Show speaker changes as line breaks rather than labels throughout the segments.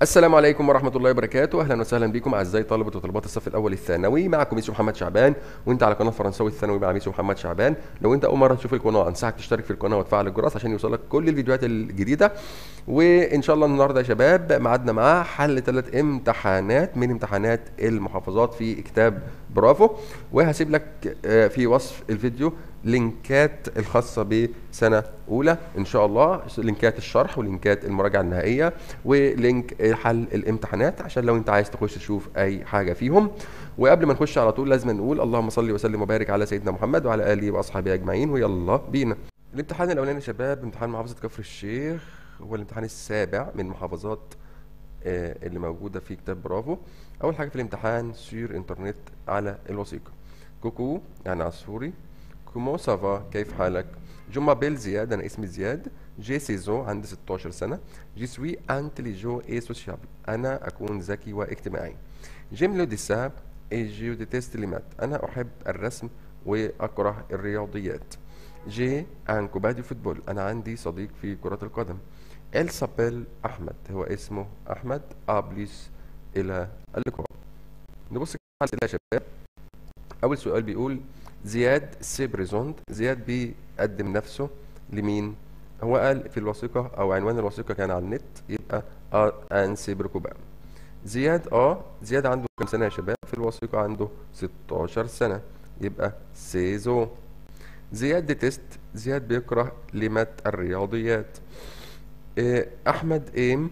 السلام عليكم ورحمة الله وبركاته، أهلا وسهلا بكم أعزائي طلبة وطالبات الصف الأول الثانوي، معكم ميسو محمد شعبان، وأنت على قناة فرنساوي الثانوي مع ميسو محمد شعبان، لو أنت أول مرة تشوف القناة أنصحك تشترك في القناة وتفعل الجرس عشان يوصلك كل الفيديوهات الجديدة، وإن شاء الله النهاردة يا شباب ميعادنا مع حل ثلاث امتحانات من امتحانات المحافظات في كتاب برافو، وهسيب لك آه، في وصف الفيديو لينكات الخاصة بسنة أولى إن شاء الله لينكات الشرح ولينكات المراجعة النهائية ولينك حل الامتحانات عشان لو أنت عايز تخش تشوف أي حاجة فيهم وقبل ما نخش على طول لازم نقول اللهم صل وسلم وبارك على سيدنا محمد وعلى آله وأصحابه أجمعين ويلا بينا الامتحان الأولاني يا شباب امتحان محافظة كفر الشيخ هو الامتحان السابع من محافظات آه، اللي موجودة في كتاب برافو أول حاجة في الامتحان سير انترنت على الوثيقة كوكو يعني عصفوري كومو سافا كيف حالك جو مابيل زياد انا اسمي زياد جي سيزو عندي 16 سنه جي سوي انتليجو اي سوسيابل انا اكون ذكي واجتماعي جيم لو ديساب اي جيو ديتيست ليمات انا احب الرسم واكره الرياضيات جي ان كوبادي فوتبول انا عندي صديق في كرة القدم ال سابيل احمد هو اسمه احمد ابليس الى اللقاء نبص على الاسئله يا شباب اول سؤال بيقول زياد سي بريزونت زياد بيقدم نفسه لمين هو قال في الوثيقة أو عنوان الوثيقة كان على النت يبقى اه ان سي بركوبان زياد اه زياد عنده كام سنة يا شباب في الوثيقة عنده 16 سنة يبقى سيزو زياد ديتست زياد بيكره لمات الرياضيات إيه، أحمد إيم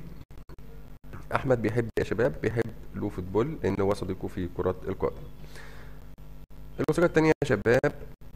أحمد بيحب يا شباب بيحب لو فوتبول لأن هو صديقه في كرة القدم الوثيقة التانية يا شباب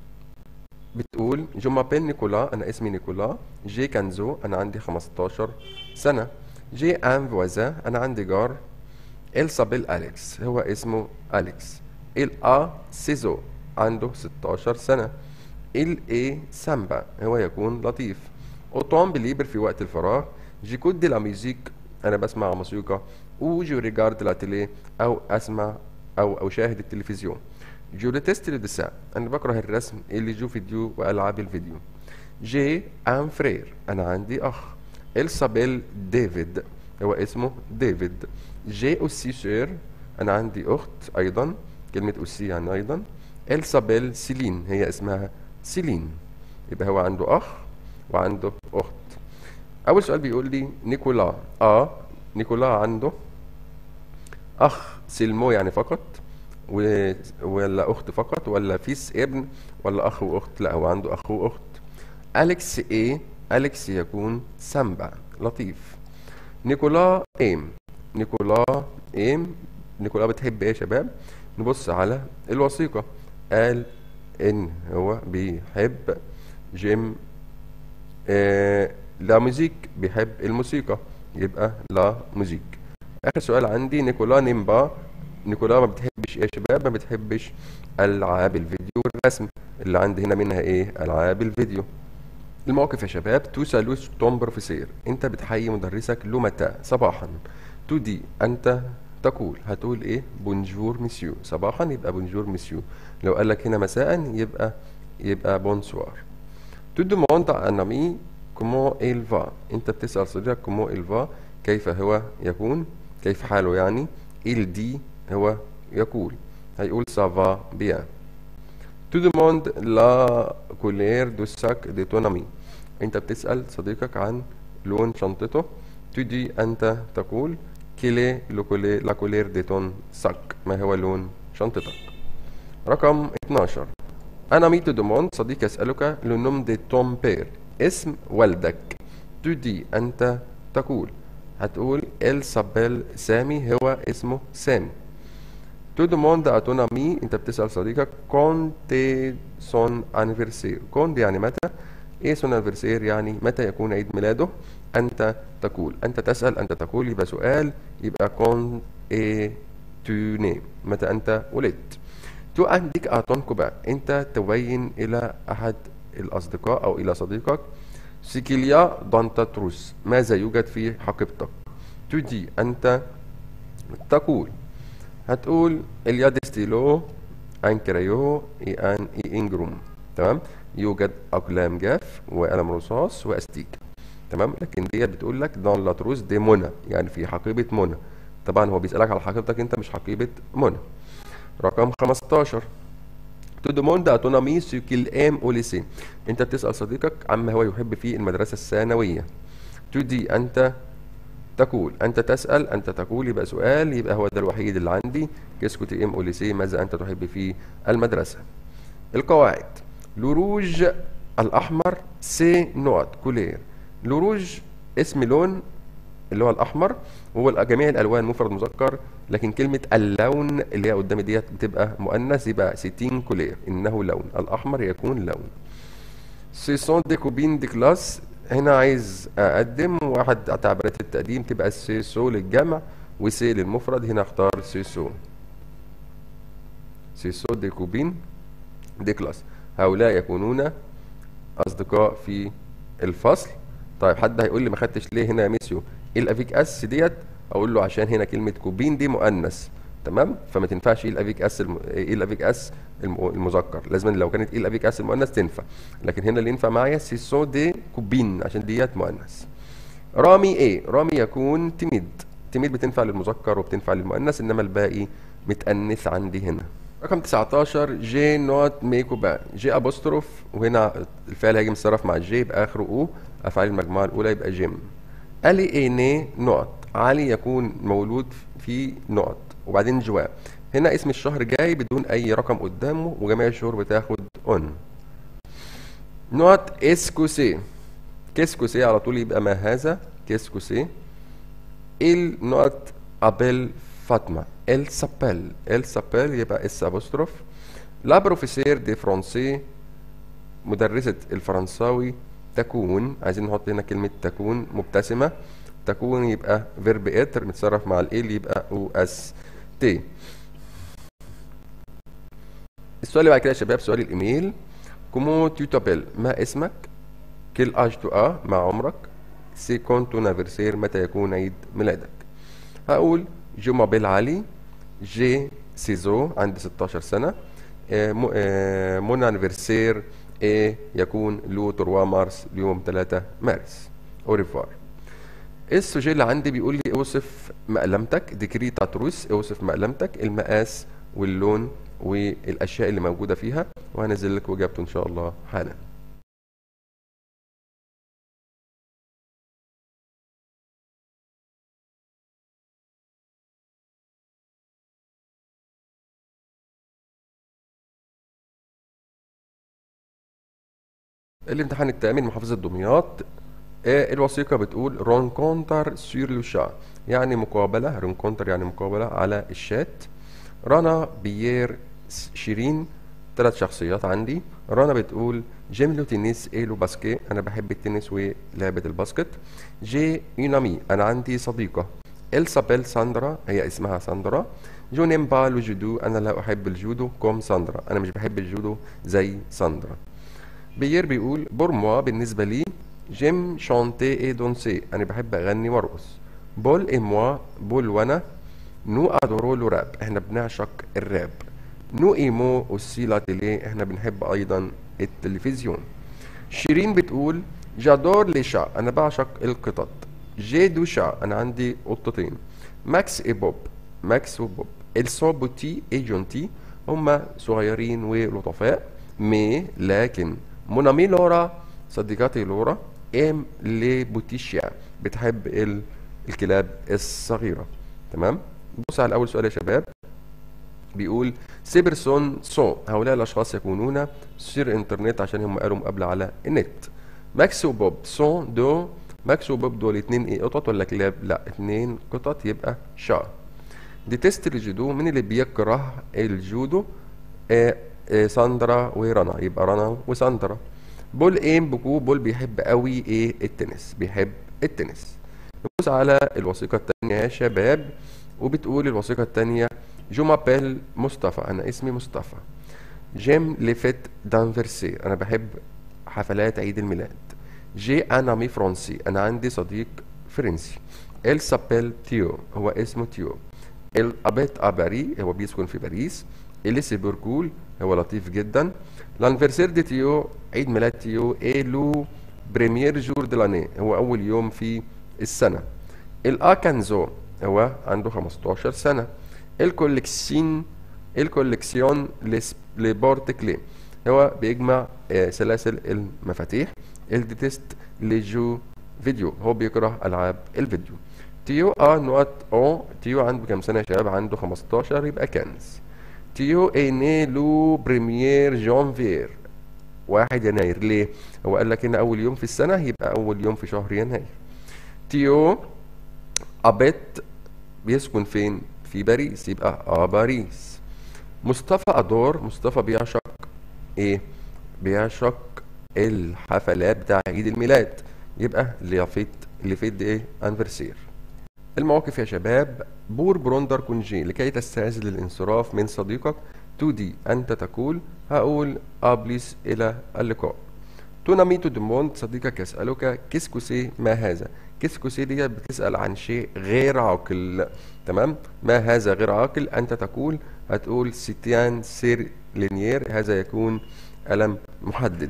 بتقول جو مابيل نيكولا أنا اسمي نيكولا جي كانزو أنا عندي 15 سنة جي أن فوازا أنا عندي جار إل سابيل أليكس هو اسمه أليكس إل أ سيزو عنده 16 سنة إل إي سامبا هو يكون لطيف أوتوم بليبر في وقت الفراغ جيكود دي لا ميوزيك أنا بسمع موسيقى أو جو ريجارد لا تيلي أو أسمع أو أشاهد التلفزيون جو ديتست لو ديسان انا بكره الرسم اللي جو فيديو والعاب الفيديو جي ان فرير انا عندي اخ ال سابيل ديفيد هو اسمه ديفيد جي اوسي سير انا عندي اخت ايضا كلمه اوسي يعني ايضا ال سابيل سيلين هي اسمها سيلين يبقى هو عنده اخ وعنده اخت اول سؤال بيقول لي نيكولا اه نيكولا عنده اخ سلمو يعني فقط و... ولا اخت فقط ولا فيس ابن ولا اخ واخت لا هو عنده اخ واخت اليكس ايه اليكس يكون سامبا لطيف نيكولا ايم نيكولا ايم نيكولا بتحب ايه يا شباب نبص على الوثيقة قال ان هو بيحب جيم آه لا موزيك بيحب الموسيقى يبقى لا موزيك اخر سؤال عندي نيكولا نيمبا نيكولا ما بتحبش ايه يا شباب ما بتحبش العاب الفيديو والرسم اللي عندي هنا منها ايه العاب الفيديو الموقف يا شباب تو سالوس توم بروفيسير انت بتحيي مدرسك لو متى صباحا تو دي انت تقول هتقول ايه بونجور مسيو صباحا يبقى بونجور مسيو لو قال لك هنا مساء يبقى يبقى بونسوار تو دوموند ان امي كومون il va انت بتسأل صديقك كومون il va كيف هو يكون كيف حاله يعني il dit هو يقول هيقول ça va bien tu demandes la couleur du sac de ton ami انت بتسأل صديقك عن لون شنطته tu dis انت تقول quelle est le couleur- la couleur de ton sac ما هو لون شنطتك رقم 12 أنا مي دوموند صديق يسألك لو نوم دي توم بير اسم والدك تو دي أنت تقول هتقول ال سابيل سامي هو اسمه سامي تو دوموند ا تون امي انت بتسأل صديقك كونتي سون انيفرسير كون يعني متى ايه سون انيفرسير يعني متى يكون عيد ميلاده انت تقول انت تسأل انت تقول يبقى سؤال يبقى كون ايه تو نيم متى انت ولدت تو عندك أعطون كوبا أنت تبين إلى أحد الأصدقاء أو إلى صديقك سيكيليا دانتا تروس ماذا يوجد في حقيبتك تو دي أنت تقول هتقول اليا ستيلو ان كرايو اي ان اي انجروم تمام يوجد أقلام جاف وقلم رصاص وأستيك تمام لكن ديت بتقول لك دون لا تروس دي منى يعني في حقيبه منى طبعا هو بيسالك على حقيبتك انت مش حقيبه منى رقم 15 تو دوموند ا ton ami ce qu'il aime au lycée انت بتسال صديقك عما هو يحب في المدرسه الثانويه تو دي انت تقول انت تسال انت تقول يبقى سؤال يبقى هو ده الوحيد اللي عندي كيسكو تي ام او ليسي ماذا انت تحب في المدرسه القواعد لوروج الاحمر سي نوت كولير لوروج اسم لون اللي هو الاحمر وهو جميع الالوان مفرد مذكر لكن كلمه اللون اللي هي قدامي ديت بتبقى مؤنث يبقى ستين كولير انه لون الاحمر يكون لون سي سون دي كوبين دي كلاس هنا عايز اقدم واحد تعبيرات التقديم تبقى سي سو للجمع وسي للمفرد هنا اختار سي سو سي سو دي كوبين دي كلاس هؤلاء يكونون اصدقاء في الفصل طيب حد هيقول لي ما خدتش ليه هنا يا ميسيو ايه الافيك اس ديت اقول له عشان هنا كلمه كوبين دي مؤنث تمام فما تنفعش ايه الافيك اس الم... ايه الافيك اس الم- المذكر لازم لو كانت ايه الافيك اس المؤنث تنفع لكن هنا اللي ينفع معايا سيسو دي كوبين عشان ديت مؤنث رامي ايه رامي يكون تميد تميد بتنفع للمذكر وبتنفع للمؤنث انما الباقي متأنث عندي هنا رقم 19 جي نوت ميكو با جي ابوستروف وهنا الفعل هيجي متصرف مع الجي يبقى اخره او افعال المجموعه الاولى يبقى جيم علي ايني نوت علي يكون مولود في نوت وبعدين جواب هنا اسم الشهر جاي بدون اي رقم قدامه وجميع الشهور بتاخد اون نوت اسكوسي كيسكوسي على طول يبقى ما هذا كيسكوسي il نوت ابل فاطمه elle s'appelle elle s'appelle يبقى اس ابوستروف لا بروفيسير دي فرونسي مدرسة الفرنساوي تكون عايزين نحط هنا كلمة تكون مبتسمة تكون يبقى فيرب اتر متصرف مع ال يبقى او اس تي السؤال اللي بعد كده يا شباب سؤال الايميل كومو تو تابيل ما اسمك كيل اج تو ا مع عمرك سي كونتو نافرسير متى يكون عيد ميلادك هقول جو مابيل علي جي سيزو عندي 16 سنة آه، م- آه، مون انيفرسير ايه يكون لو 3 مارس اليوم 3 مارس اوريفوار السوجي اللي عندي بيقول لي اوصف مقلمتك ديكري تاتروس اوصف مقلمتك المقاس واللون والاشياء اللي موجوده فيها وهنزل لك اجابته ان شاء الله حالا الامتحان الثامن محافظة دمياط آه، الوثيقة بتقول رونكونتر سور لو شا يعني مقابلة رونكونتر يعني مقابلة على الشات رنا بيير س- شيرين ثلاث شخصيات عندي رنا بتقول جيم لو تنس ايه لو باسكي انا بحب التنس ولعبة الباسكت جي اونامي انا عندي صديقة ال سابيل ساندرا هي اسمها ساندرا جو نيم با لو جودو انا لا احب الجودو كوم ساندرا انا مش بحب الجودو زي ساندرا بيير بيقول بور موا بالنسبة لي جيم شانتي اي دونسي انا بحب اغني وارقص بول اي موا بول وانا نو ادورو لو راب احنا بنعشق الراب نو ايمو اوسي لا تيلي احنا بنحب ايضا التلفزيون شيرين بتقول جادور لي شا انا بعشق القطط جي دو شا انا عندي قطتين ماكس اي بوب ماكس وبوب السو بوتي اي جونتي هما صغيرين ولطفاء مي لكن مونامي لورا صديقتي لورا ام لي بوتيشيا بتحب ال- الكلاب الصغيرة تمام بص على اول سؤال يا شباب بيقول سيبرسون سون هؤلاء الاشخاص يكونون سير انترنت عشان هم قالوا مقابله على النت ماكس وبوب سون دو ماكس وبوب دول اتنين ايه قطط ولا كلاب لا اتنين قطط يبقى شا دي تيست الجودو مين اللي بيكره الجودو آه آه ساندرا ورنا يبقى رنا وساندرا بول ايم بكو بول بيحب قوي ايه التنس بيحب التنس نبص على الوثيقة التانية يا شباب وبتقول الوثيقة التانية جو مابيل مصطفى أنا اسمي مصطفى جيم ليفيت دانفرسي أنا بحب حفلات عيد الميلاد جي أنا مي فرنسي أنا عندي صديق فرنسي إل سابيل تيو هو اسمه تيو إل أبيت أباري هو بيسكن في باريس إليسي بوركول هو لطيف جدا لانفرسير دي تيو عيد ميلاد تيو إيه لو بريمير جور دي لاني هو اول يوم في السنه الاكنزو هو عنده 15 سنه الكوليكسين الكوليكسيون لبورت كلي هو بيجمع آه، سلاسل المفاتيح الديتست لجو فيديو هو بيكره العاب الفيديو تيو ا نوت او تيو عنده كام سنه يا شباب عنده 15 يبقى كنز تيو ايني لو بريمير جانفير واحد يناير ليه هو قال لك ان اول يوم في السنه يبقى اول يوم في شهر يناير تيو ابيت بيسكن فين في باريس يبقى اه باريس مصطفى ادور مصطفى بيعشق ايه بيعشق الحفلات بتاع عيد الميلاد يبقى ليفيت ليفيت ايه انفرسير المواقف يا شباب بور بروندر كونجي لكي تستعد للانصراف من صديقك تو دي انت تقول هقول ابليس الى اللقاء توناميتو ديموند صديقك يسألك كيسكوسي ما هذا كيسكوسي دي بتسأل عن شيء غير عاقل تمام ما هذا غير عاقل أنت تقول هتقول سيتيان سير لينير هذا يكون ألم محدد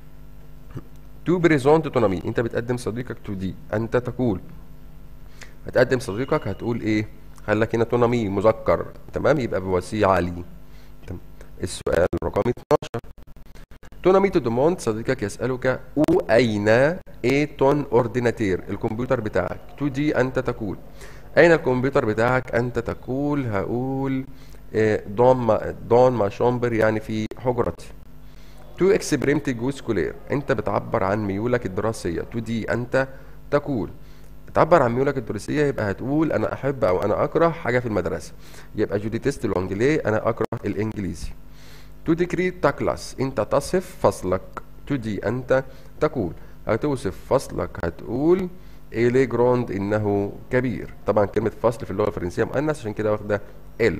تو بريزونت تونامي انت بتقدم صديقك تو دي انت تقول هتقدم صديقك هتقول ايه خلك هنا تونامي مذكر تمام يبقى بوسيع علي تمام. السؤال رقم 12 توناميتو دوموند صديقك يسألك أو أين إيه تون أورديناتير الكمبيوتر بتاعك تو دي أنت تقول أين الكمبيوتر بتاعك أنت تقول هقول إيه دون ما دون ما شامبر يعني في حجرتي تو اكسبريمتي جو سكولير انت بتعبر عن ميولك الدراسيه تو دي انت تقول بتعبر عن ميولك الدراسيه يبقى هتقول انا احب او انا اكره حاجه في المدرسه يبقى جودي تيست الانجليه انا اكره الانجليزي تو ديكري تا كلاس انت تصف فصلك تو دي انت تقول هتوصف فصلك هتقول إلي جروند إنه كبير طبعا كلمة فصل في اللغة الفرنسية مؤنث عشان كده واخدة ال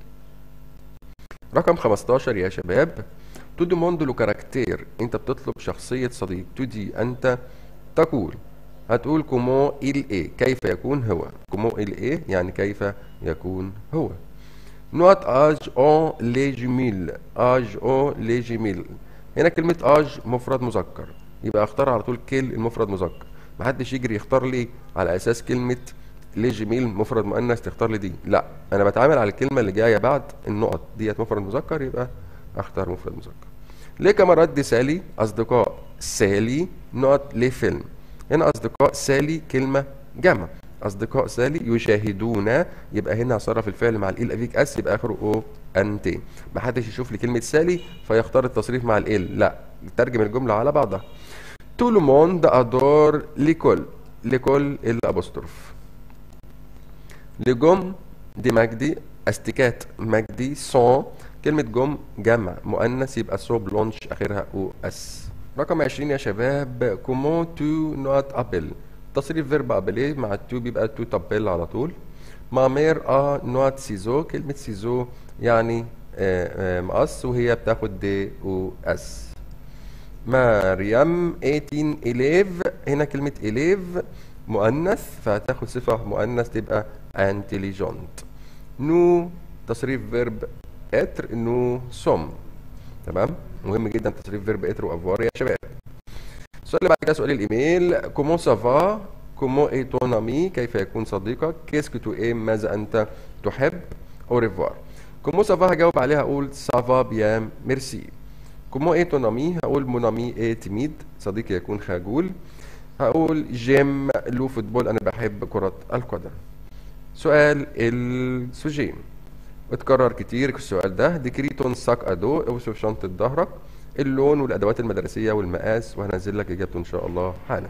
رقم 15 يا شباب تو ديموند لو كاركتير انت بتطلب شخصية صديق تو دي انت تقول هتقول كومو إل إيه كيف يكون هو كومو إل إيه يعني كيف يكون هو نوت اج او لي جميل اج او لي جميل هنا كلمة اج مفرد مذكر يبقى اختار على طول كل المفرد مذكر محدش يجري يختار لي على اساس كلمة ليه جميل مفرد مؤنث تختار لي دي لا انا بتعامل على الكلمة اللي جاية بعد النقط ديت مفرد مذكر يبقى اختار مفرد مذكر ليه كاميرات دي سالي اصدقاء سالي نقط ليه فيلم هنا اصدقاء سالي كلمة جمع اصدقاء سالي يشاهدون يبقى هنا صرف الفعل مع ال افيك اس يبقى اخره او انت ما حدش يشوف لي كلمه سالي فيختار التصريف مع ال لا ترجم الجمله على بعضها تو لو موند ادور لكل لكل الابوستروف لجم دي مجدي استيكات مجدي سون كلمة جم جمع مؤنث يبقى سو بلونش اخرها او اس رقم 20 يا شباب كومو تو نوت ابل تصريف فيرب ابلي مع التو بيبقى تو تابيل على طول مع مير ا نوت سيزو كلمة سيزو يعني آه، آه، مقص وهي بتاخد دي او اس مريم 18 إليف هنا كلمة إليف مؤنث فهتاخد صفة مؤنث تبقى انتليجنت نو تصريف فيرب اتر نو سوم تمام مهم جدا تصريف فيرب اتر وافوار يا شباب السؤال اللي بعد كده سؤال الايميل كومون سافا كومون اي تون امي كيف يكون صديقك كيسك تو ايه ماذا انت تحب او ريفوار كومون سافا هجاوب عليها اقول سافا بيان ميرسي كومون ايه تون امي هقول مون امي ايه تيميد صديقي يكون خجول هقول جيم لو فوتبول انا بحب كرة القدم سؤال السوجين اتكرر كتير السؤال ده ديكريتون ساك ادو اوصف شنطة ظهرك اللون والادوات المدرسية والمقاس وهنزل لك اجابته ان شاء الله حالا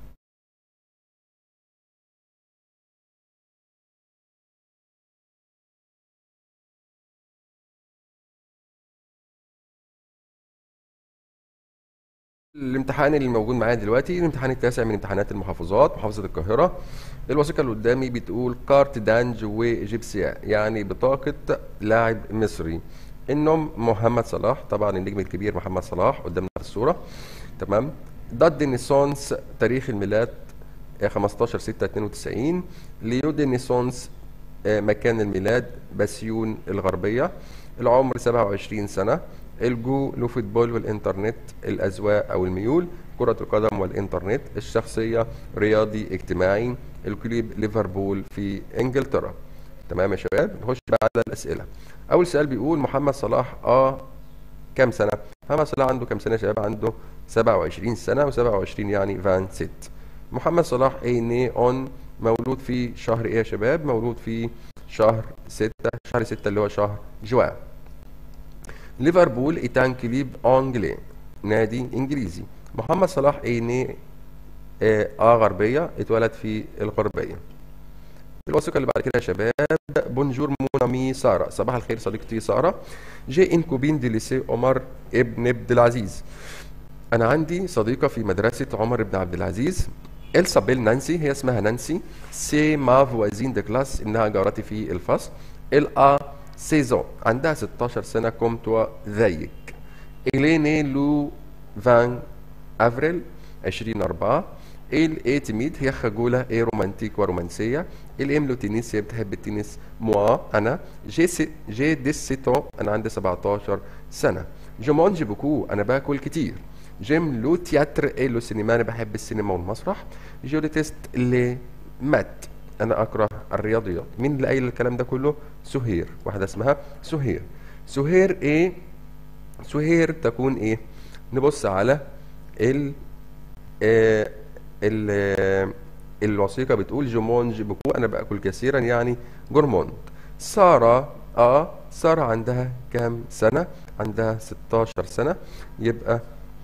الامتحان اللي موجود معايا دلوقتي الامتحان التاسع من امتحانات المحافظات محافظة القاهرة الوثيقة اللي قدامي بتقول كارت دانج وجيبسيا يعني بطاقة لاعب مصري النوم محمد صلاح طبعا النجم الكبير محمد صلاح قدامنا في الصورة تمام ضد نيسونس تاريخ الميلاد آه، 15 6 92 ليو دي نيسونس آه، مكان الميلاد بسيون الغربية العمر 27 سنة الجو لو فوتبول والانترنت الاذواق او الميول كرة القدم والانترنت الشخصية رياضي اجتماعي الكليب ليفربول في انجلترا تمام يا شباب نخش بقى على الاسئلة اول سؤال بيقول محمد صلاح اه كام سنة محمد صلاح عنده كام سنة يا شباب عنده 27 سنة و27 يعني 27 محمد صلاح اي ني اون مولود في شهر ايه يا شباب مولود في شهر 6 شهر 6 اللي هو شهر جوان ليفربول ايتان كليب انجلي نادي انجليزي محمد صلاح اي ني اه آه غربيه اتولد في الغربيه الوثيقه اللي بعد كده يا شباب بونجور مونامي ساره صباح الخير صديقتي ساره جي ان كوبين دي ليسي عمر ابن عبد العزيز انا عندي صديقه في مدرسه عمر بن عبد العزيز السابيل نانسي هي اسمها نانسي سي ما فوازين دي كلاس انها جارتي في الفصل الا سيزون عندها 16 سنه كوم توا زيك إليني لو فان افريل 20 4 ال اي تيميد هي خجولة اي رومانتيك ورومانسية الام لو تنس هي بتحب التنس موا انا جي سي جي ديس سيتون انا عندي 17 سنة جو مانج بوكو انا باكل كتير جيم لو تياتر اي لو سينما انا بحب السينما والمسرح جو تيست لي مات انا اكره الرياضيات مين اللي قايل الكلام ده كله سهير واحدة اسمها سهير سهير ايه سهير تكون ايه نبص على ال آه ال آه الوثيقة بتقول جومونج بكو أنا بأكل كثيرا يعني جورموند سارة اه سارة عندها كام سنة عندها 16 سنة يبقى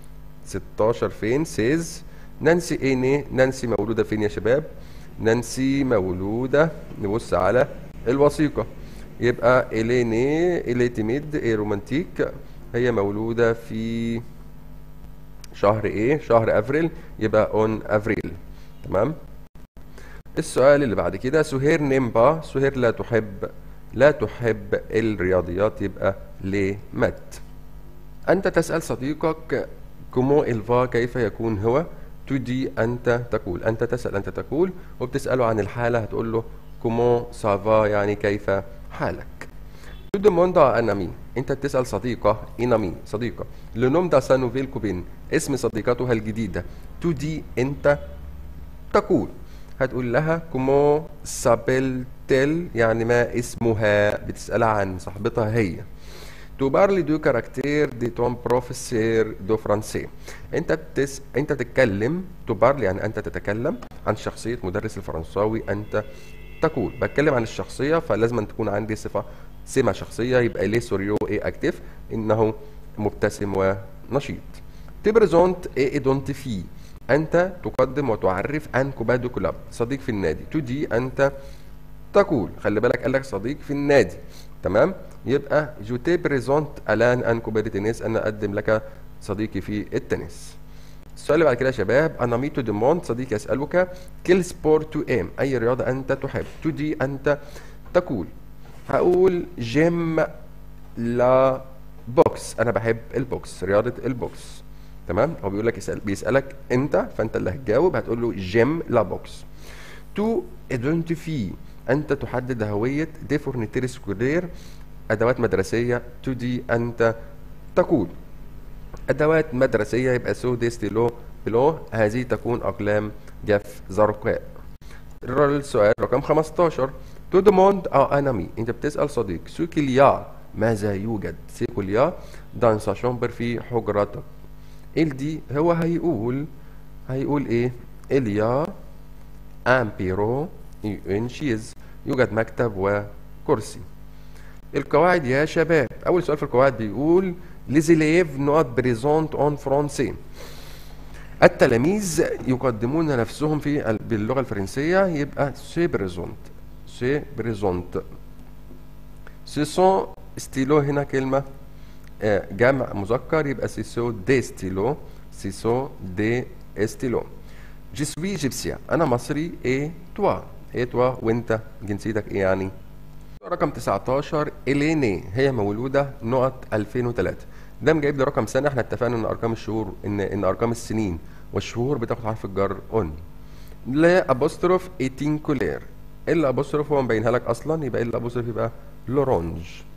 16 فين سيز نانسي ايني نانسي مولودة فين يا شباب نانسي مولودة نبص على الوثيقة يبقى إليني إليتيميد إيه رومانتيك هي مولودة في شهر ايه شهر افريل يبقى اون افريل تمام السؤال اللي بعد كده سهير نيمبا سهير لا تحب لا تحب الرياضيات يبقى ليه مات انت تسأل صديقك كومو الفا كيف يكون هو تدي انت تقول انت تسأل انت تقول وبتسأله عن الحالة هتقول له كومو سافا يعني كيف حالك تو دوموند ان امي انت بتسال صديقه ان امي صديقه لو نوم دا سا نوفيل كوبين اسم صديقتها الجديده تو دي انت تقول هتقول لها كومو سابيل تيل يعني ما اسمها بتسالها عن صاحبتها هي تو بارلي دو كاركتير دي توم بروفيسير دو فرانسي انت بتس انت تتكلم تو بارلي يعني انت تتكلم عن شخصيه مدرس الفرنساوي انت تقول بتكلم عن الشخصيه فلازم أن تكون عندي صفه سمة شخصية يبقى ليه سوريو ايه اكتف انه مبتسم ونشيط تبرزونت ايه ايدونتيفي انت تقدم وتعرف ان كوبادو كلاب صديق في النادي تدي انت تقول خلي بالك قال لك صديق في النادي تمام يبقى جو تبريزونت الان ان كوبادو تنس انا اقدم لك صديقي في التنس السؤال اللي بعد كده يا شباب انا ميتو ديموند صديقي يسالك كل سبورت تو ام اي رياضه انت تحب تدي انت تقول هقول جيم لا بوكس انا بحب البوكس رياضه البوكس تمام هو بيقول لك يسأل بيسالك انت فانت اللي هتجاوب هتقول له جيم لا بوكس تو ايدنتيفي انت تحدد هويه دي فورنيتير سكولير ادوات مدرسيه تو دي انت تقول ادوات مدرسيه يبقى سو دي ستيلو بلو هذه تكون اقلام جاف زرقاء السؤال رقم 15 تو دوموند اه انامي انت بتسال صديق سو كيليا ماذا يوجد سي كيليا دان سا شامبر في حجرتك ال دي هو هيقول هيقول ايه اليا ان بيرو ان شيز يوجد مكتب وكرسي القواعد يا شباب اول سؤال في القواعد بيقول ليزيليف نوت بريزونت اون فرونسي التلاميذ يقدمون نفسهم في باللغه الفرنسيه يبقى سي بريزونت سي بريزونت سي سون ستيلو هنا كلمه جمع مذكر يبقى سي سو دي ستيلو سي سو دي ستيلو جي سوي جيبسيا انا مصري ايه توا ايه توا وانت جنسيتك ايه يعني رقم 19 اليني هي مولوده نقط 2003 ده جايب لي رقم سنه احنا اتفقنا ان ارقام الشهور ان ان ارقام السنين والشهور بتاخد حرف الجر اون لا ابوستروف ايتين كولير الا ابوستروف هو مبينها لك اصلا يبقى الا ابوستروف يبقى لورانج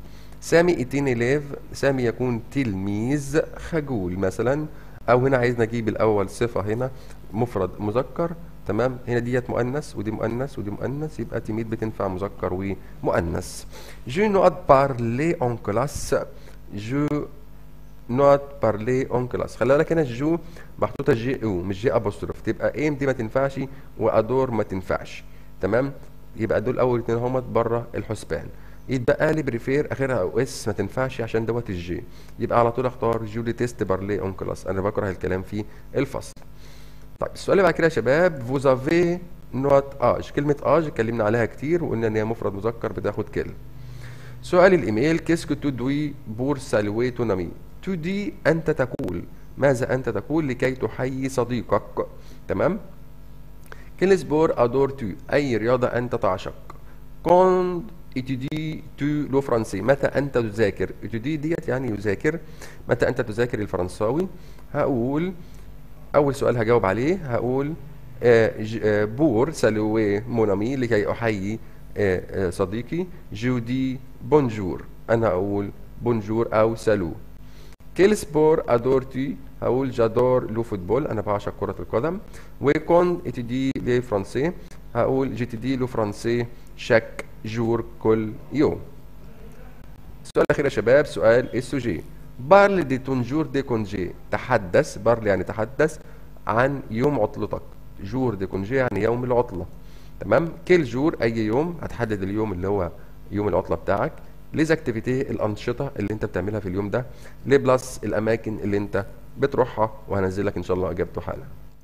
سامي اتين إليف سامي يكون تلميذ خجول مثلا أو هنا عايز نجيب الأول صفة هنا مفرد مذكر تمام هنا ديت مؤنث ودي مؤنث ودي مؤنث يبقى تيميد بتنفع مذكر ومؤنث جو نوت بارلي اون كلاس جو نوت بارلي اون كلاس خلي بالك هنا جو محطوطه جي او مش جي ابوستروف تبقى ايم دي ما تنفعش وادور ما تنفعش تمام يبقى دول اول اتنين همت بره الحسبان يتبقى لي بريفير اخرها او اس ما تنفعش عشان دوت الجي يبقى على طول اختار جولي تيست بارلي اون كلاس انا بكره الكلام في الفصل طيب السؤال اللي بعد كده يا شباب فوز افي نوت اج كلمه اج اتكلمنا عليها كتير وقلنا ان هي مفرد مذكر بتاخد كلمه سؤال الايميل كيسكو تو دوي بور سالوي تونامي تو دي انت تقول ماذا انت تقول لكي تحيي صديقك تمام كل سبور ادور تو اي رياضه انت تعشق كوند اتدي تو لو فرنسي متى انت تذاكر اتدي ديت يعني يذاكر متى انت تذاكر الفرنساوي هقول اول سؤال هجاوب عليه هقول آه بور سالوي مونامي لكي احيي آه صديقي جودي بونجور انا اقول بونجور او سالو كيل سبور ادورتي هقول جادور لو فوتبول انا بعشق كرة القدم وكون اتدي لي فرنسي هقول جيتدي لو فرنسي شاك جور كل يوم السؤال الاخير يا شباب سؤال السوجي بارل دي تونجور دي كونجي تحدث بارل يعني تحدث عن يوم عطلتك جور دي كونجي يعني يوم العطلة تمام كل جور اي يوم هتحدد اليوم اللي هو يوم العطلة بتاعك ليز اكتيفيتي الانشطة اللي انت بتعملها في اليوم ده ليه بلس الاماكن اللي انت بتروحها وهنزل لك ان شاء الله اجابته حالا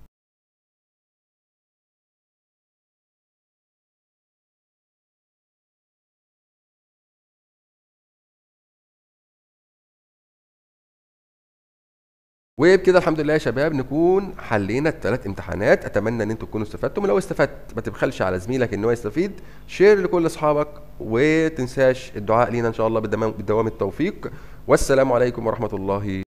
وبكده الحمد لله يا شباب نكون حلينا الثلاث امتحانات اتمنى ان انتم تكونوا استفدتم ولو استفدت ما تبخلش على زميلك ان هو يستفيد شير لكل اصحابك وتنساش الدعاء لينا ان شاء الله بالدوام التوفيق والسلام عليكم ورحمه الله